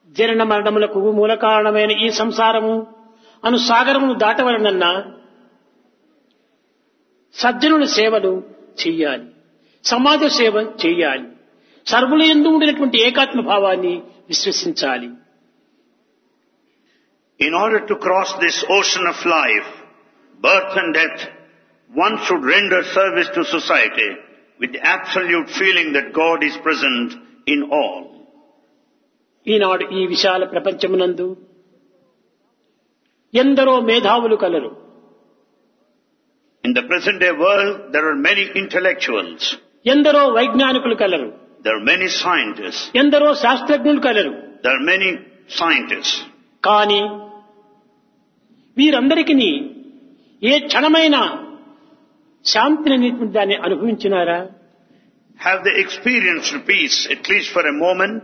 జనన మరణములకు మూల కారణమైన ఈ సంసారము అను సాగరమును దాటవలనన్నా సజ్జనుల సేవలు చెయ్యాలి సమాజ సేవ చెయ్యాలి సర్వుల ఎందు ఉండినటువంటి ఏకాత్మ భావాన్ని విశ్వసించాలి In order to cross this ocean of life, birth and death, one should render service to society with the absolute feeling that God is present in all. ఈనాడు ఈ విశాల ప్రపంచమునందు ఎందరో మేధావులు కలరు In the present day world, there are many intellectuals, ఎందరో వైజ్ఞానికులు కలరు there are many scientists, ఎందరో శాస్త్రజ్ఞులు కలరు there are many scientists. కానీ వీరందరికీ ఏ క్షణమైన శాంతిని అనేటువంటి దాన్ని అనుభవించినారా Have they experienced peace at least for a moment?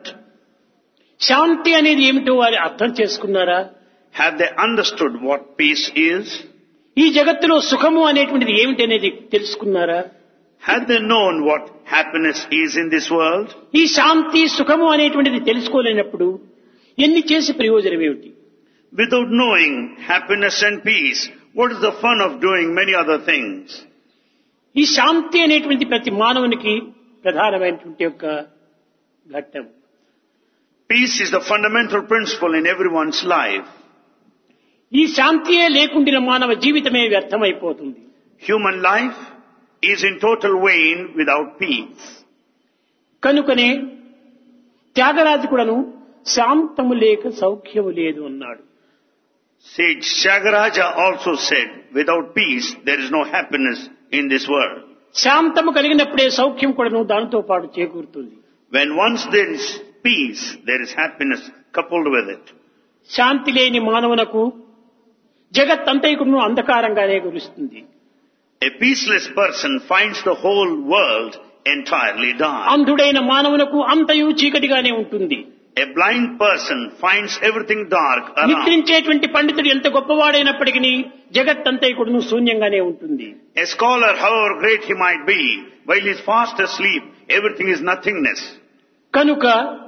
శాంతి అనేది ఏమిటో వారు అర్థం చేసుకున్నారా Have they understood what peace is? ఈ జగత్తులో సుఖము అనేటువంటిది ఏమిటి అనేది తెలుసుకున్నారా Have they known what happiness is in this world? ఈ శాంతి సుఖము అనేటువంటిది తెలుసుకోలేనప్పుడు ఎన్ని చేసి ప్రయోజనం ఏమిటి Without knowing happiness and peace, what is the fun of doing many other things? ఈ శాంతి అనేటువంటి ప్రతి మానవునికి ప్రధానమైనటువంటి యొక్క ఘట్టం Peace is the fundamental principle in everyone's life. ఈ శాంతియే లేకుండిన మానవ జీవితమే వ్యర్థమైపోతుంది Human life is in total vain without peace. కనుకనే త్యాగరాజు కూడాను శాంతము లేక సౌఖ్యము లేదు అన్నాడు Sage Shagaraja also said, without peace, there is no happiness in this world. శాంతము కలిగినప్పుడే సౌఖ్యం కూడాను దానితో పాటు చేకూరుతుంది When once there is peace, there is happiness coupled with it. శాంతి లేని మానవునకు జగత్ అంతైకును అంధకారంగానే గురుస్తుంది A peaceless person finds the whole world entirely dark. అంధుడైన మానవునకు అంతయు చీకటిగానే ఉంటుంది A blind person finds everything dark around. నిద్రించేటువంటి పండితుడు ఎంత గొప్పవాడైనప్పటికీ జగత్ అంతైకుడును శూన్యంగానే ఉంటుంది A scholar, however great he might be, while he is fast asleep, everything is nothingness. కనుక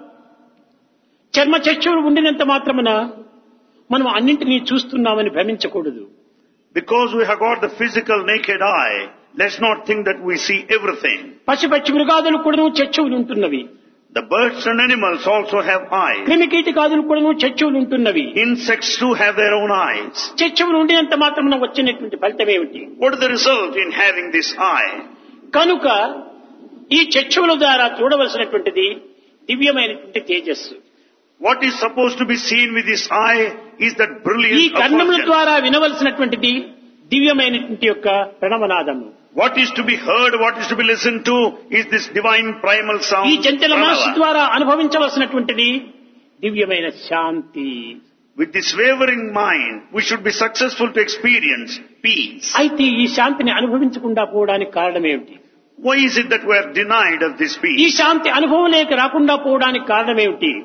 చర్మ చక్షువులు ఉండినంత మాత్రమున మనం అన్నింటినీ చూస్తున్నామని భ్రమించకూడదు Because we have got the physical naked eye, let's not think that we see everything. పశుపక్షి మృగాదులు కూడాను చచ్చువులు ఉంటున్నవి The birds and animals also have eyes. క్రిమికీటకాదులు కూడాను చచ్చువులు ఉంటున్నవి Insects too have their own eyes. చచ్చువులు ఉండినంత మాత్రమున వచ్చినటువంటి ఫలితం ఏమిటి What is the result in having this eye? కనుక ఈ చచ్చువుల ద్వారా చూడవలసినటువంటిది దివ్యమైనటువంటి తేజస్సు What is supposed to be seen with this eye is that ఈ brilliance of కర్ణముల virgin. ద్వారా వినవలసినటువంటిది దివ్యమైనటువంటి యొక్క ప్రణవనాదము What is to be heard, what is to be listened to is this divine primal sound. ఈ చంచల మనస్సు Pranava. ద్వారా అనుభవించవలసినటువంటిది దివ్యమైన శాంతి With this wavering mind, we should be successful to experience peace. అయితే ఈ శాంతిని అనుభవించకుండా పోవడానికి కారణం ఏమిటి Why is it that we are denied of this ఈ peace? శాంతి అనుభవం లేక రాకుండా పోవడానికి కారణం ఏమిటి